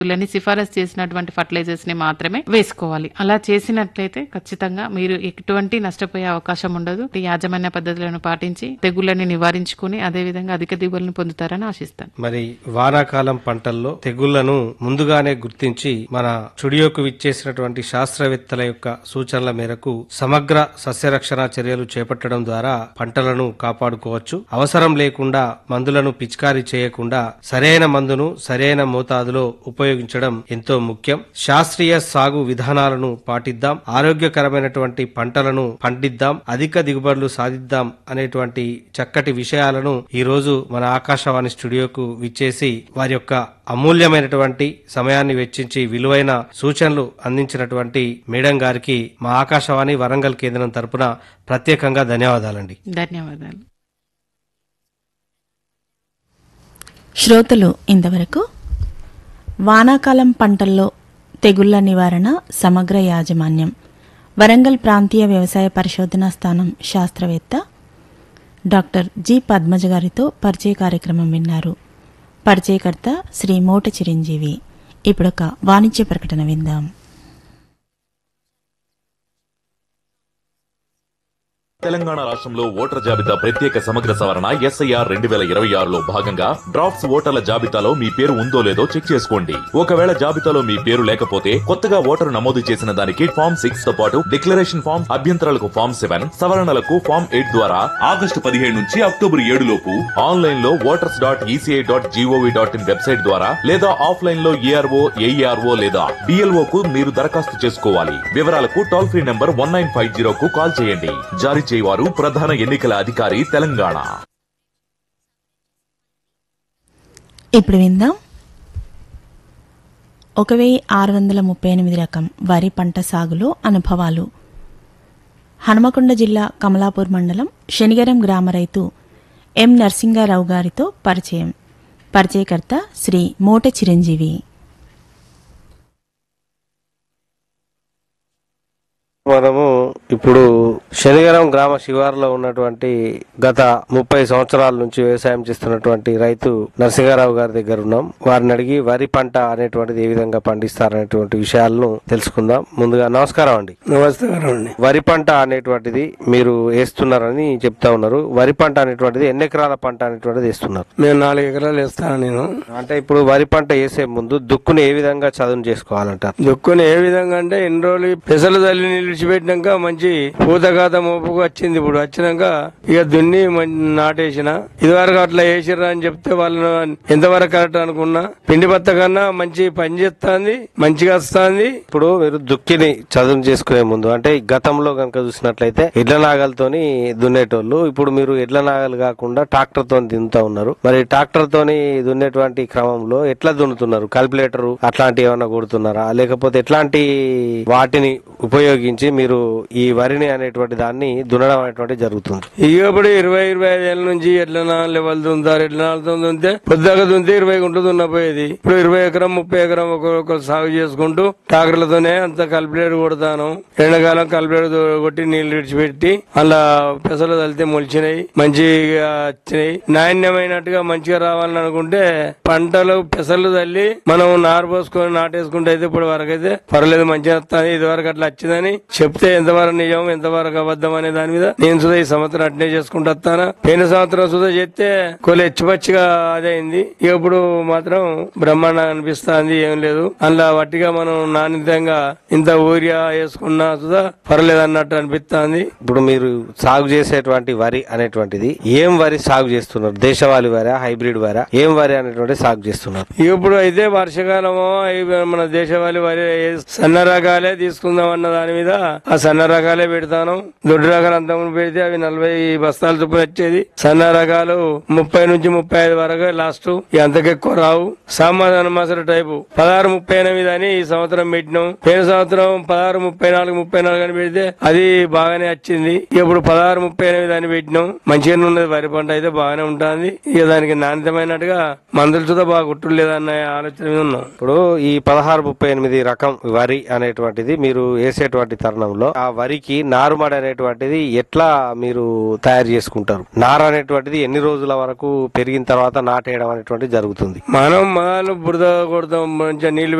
లని సిఫారసు చేసినటువంటి ఫర్టిలైజర్స్ ని మాత్రమే వేసుకోవాలి అలా చేసినట్లయితే ఖచ్చితంగా మీరు ఎటువంటి నష్టపోయే అవకాశం ఉండదు ఈ యాజమాన్య పద్ధతులను పాటించి తెగుళ్ళని నివారించుకుని అదే విధంగా అధిక దిగుబడులను పొందుతారని ఆశిస్తాను మరి వానాకాలం పంటల్లో తెగుళ్లను ముందుగానే గుర్తించి మన స్టుడియోకు విచ్చేసినటువంటి శాస్త్రవేత్తల యొక్క సూచనల మేరకు సమగ్ర సస్యరక్షణ చర్యలు చేపట్టడం ద్వారా పంటలను కాపాడుకోవచ్చు అవసరం లేకుండా మందులను పిచికారీ చేయకుండా సరైన మందును సరైన మోతాదులో ఉపయోగించడం ఎంతో ముఖ్యం శాస్త్రీయ సాగు విధానాలను పాటిద్దాం ఆరోగ్యకరమైనటువంటి పంటలను పండిద్దాం అధిక దిగుబడులు సాధిద్దాం అనేటువంటి చక్కటి విషయాలను ఈ రోజు మన ఆకాశవాణి స్టూడియోకు విచ్చేసి వారి యొక్క అమూల్యమైనటువంటి సమయాన్ని వెచ్చించి విలువైన సూచనలు అందించినటువంటి మేడం గారికి మా ఆకాశవాణి వరంగల్ కేంద్రం తరపున ప్రత్యేకంగా ధన్యవాదాలండి ధన్యవాదాలు శ్రోతలు ఇంతవరకు వానాకాలం పంటల్లో తెగుళ్ల నివారణ సమగ్ర యాజమాన్యం వరంగల్ ప్రాంతీయ వ్యవసాయ పరిశోధనా స్థానం శాస్త్రవేత్త డాక్టర్ జి పద్మజ గారితో పరిచయ కార్యక్రమం విన్నారు పరిచయకర్త శ్రీ మోట చిరంజీవి ఇప్పుడొక వాణిజ్య ప్రకటన విందాం తెలంగాణ రాష్ట్రంలో ఓటర్ జాబితా ప్రత్యేక సమగ్ర సవరణ ఎస్ఐఆర్ రెండు వేల ఇరవై ఆరులో భాగంగా డ్రాఫ్ట్స్ ఓటర్ల జాబితాలో మీ పేరు ఉందో లేదో చెక్ చేసుకోండి ఒకవేళ జాబితాలో మీ పేరు లేకపోతే కొత్తగా ఓటరు నమోదు చేసిన దానికి ఫామ్ సిక్స్ తో పాటు డిక్లరేషన్ ఫామ్ అభ్యంతరాలకు ఫామ్ సెవెన్ సవరణలకు ఫామ్ ఎయిట్ ద్వారా ఆగస్టు పదిహేడు నుంచి అక్టోబర్ ఏడు లోపు ఆన్లైన్ లో voters dot ECI dot GOV dot in website ద్వారా లేదా ఆఫ్లైన్ లో ఏఆర్ఓ ఏఈఆర్ఓ లేదా డిఎల్ఓ కు మీరు దరఖాస్తు చేసుకోవాలి వివరాలకు toll free number one nine five zero కు కాల్ చేయండి జారీ చేయవారు ప్రధాన ఎన్నికల అధికారి తెలంగాణ ఇప్పుడు విందాం ఒక వెయ్యి ఆరు వందల ముప్పై ఎనిమిది రకం వరి పంట సాగులో అనుభవాలు హనుమకొండ జిల్లా కమలాపూర్ మండలం శనిగరం గ్రామ రైతు ఎం నరసింగారావు గారితో పరిచయం పరిచయకర్త శ్రీ మోట చిరంజీవి మనము ఇప్పుడు శనిగరం గ్రామ శివారులో ఉన్నటువంటి గత ముప్పై సంవత్సరాల నుంచి వ్యవసాయం చేస్తున్నటువంటి రైతు నరసింహారావు గారి దగ్గర ఉన్నాం వారిని అడిగి వరి పంట అనేటువంటిది ఏ విధంగా పండిస్తారనేటువంటి విషయాలను తెలుసుకుందాం ముందుగా నమస్కారం అండి నమస్కారం అండి వరి పంట అనేటువంటిది మీరు వేస్తున్నారని చెప్తా ఉన్నారు వరి పంట అనేటువంటిది ఎన్ని ఎకరాల పంట అనేటువంటిది వేస్తున్నారు నేను నాలుగు ఎకరాలు వేస్తాను నేను అంటే ఇప్పుడు వరి పంట వేసే ముందు దుక్కుని ఏ విధంగా చదును చేసుకోవాలంటారు దుక్కుని ఏ విధంగా అంటే ఎన్ని రోజులు పెసలు తల్లి నిలిచిపెట్టినాక మంచి పూతగాత మోపుకు వచ్చింది ఇప్పుడు వచ్చినాక ఇక దున్ని మం- నాటేసిన ఇదివరకు అట్లా వేసిర్రా అని చెప్తే వాళ్ళను ఎంతవరకు కరెక్ట్ అనుకున్నా పిండి బత్త కన్నా మంచి పని చేస్తుంది మంచిగా వస్తుంది ఇప్పుడు మీరు దుక్కిని చదును చేసుకునే ముందు అంటే గతంలో కనుక చూసినట్లయితే ఎడ్ల నాగలతోని దున్నేటోళ్ళు ఇప్పుడు మీరు ఎడ్ల నాగలు కాకుండా ట్రాక్టర్ తోని దున్నుతా ఉన్నారు మరి ట్రాక్టర్ తోని దున్నేటువంటి క్రమంలో ఎట్లా దున్నుతున్నారు కాల్కులేటర్ అట్లాంటి ఏమైనా కొడుతున్నారా లేకపోతే ఎట్లాంటి వాటిని ఉపయోగించి మీరు ఈ వరిని అనేటువంటి దాన్ని దున్నడం అనేటువంటి జరుగుతుంది ఇక ఇప్పుడు ఇరవై ఇరవై ఐదు ఏళ్ళ నుంచి ఎట్లా నాలుగు లెవెల్ దుంతారు ఎట్లా నాలుగు దుంతే పొద్దాక దుంతే ఇరవై గుంటలు దున్నపోయేది ఇప్పుడు ఇరవై ఎకరం ముప్పై ఎకరం ఒక్కొక్కరు సాగు చేసుకుంటూ ట్రాక్టర్లతోనే అంత కల్పిలేరు కొడతాను ఎండాకాలం కల్పిలేరు కొట్టి నీళ్లు విడిచిపెట్టి అలా పెసలు తలితే మొలిచినాయి మంచిగా వచ్చినాయి నాణ్యమైనట్టుగా మంచిగా రావాలని అనుకుంటే పంటలు పెసలు తల్లి మనం నారు పోసుకొని నాటేసుకుంటే అయితే ఇప్పుడు వరకు అయితే పర్లేదు మంచిగా వస్తుంది ఇది వరకు అట్లా వచ్చిందని చెప్తే ఎంతవరకు నిజం ఎంతవరకు అబద్ధం అనే దాని మీద నేను సుధా ఈ సంవత్సరం అట్నే చేసుకుంటూ వస్తాను పోయిన సంవత్సరం సుధా చేస్తే కొలు హెచ్చుపచ్చిగా అదైంది ఇక ఇప్పుడు మాత్రం బ్రహ్మాండంగా అనిపిస్తుంది ఏం లేదు అందులో వట్టిగా మనం నాణ్యతంగా ఇంత ఊరియా వేసుకున్నా సుధా పర్లేదు అన్నట్టు అనిపిస్తుంది ఇప్పుడు మీరు సాగు చేసేటువంటి వరి అనేటువంటిది ఏం వరి సాగు చేస్తున్నారు దేశవాళీ వరా హైబ్రిడ్ వరా ఏం వరి అనేటువంటి సాగు చేస్తున్నారు ఇప్పుడు అయితే వర్షకాలము అయి మన దేశవాళీ వరి సన్న రకాలే తీసుకుందాం అన్న దాని మీద ఆ సన్న రకాలే పెడతాను దొడ్డు రకాలు అంతకుముందు పెడితే అవి నలభై బస్తాల చొప్పున వచ్చేది సన్న రకాలు ముప్పై నుంచి ముప్పై ఐదు వరకు లాస్ట్ అంతకెక్కువ రావు సామాధాన మాసర టైపు పదహారు ముప్పై ఎనిమిది అని ఈ సంవత్సరం పెట్టినాం పోయిన సంవత్సరం పదహారు ముప్పై నాలుగు ముప్పై నాలుగు అని పెడితే అది బాగానే వచ్చింది ఇప్పుడు పదహారు ముప్పై ఎనిమిది అని పెట్టినాం మంచిగానే ఉన్నది వరి పంట అయితే బాగానే ఉంటుంది ఇక దానికి నాణ్యతమైనట్టుగా మందులు చూద్దా బాగా కుట్టులేదన్న ఆలోచన మీద ఉన్నాం ఇప్పుడు ఈ పదహారు ముప్పై ఎనిమిది రకం వరి అనేటువంటిది మీరు వేసేటువంటి తరుణం తరుణంలో ఆ వరికి నారుమడి అనేటువంటిది ఎట్లా మీరు తయారు చేసుకుంటారు నార అనేటువంటిది ఎన్ని రోజుల వరకు పెరిగిన తర్వాత నాటేయడం అనేటువంటిది జరుగుతుంది మనం మనం బురద కొడతాం మంచిగా నీళ్లు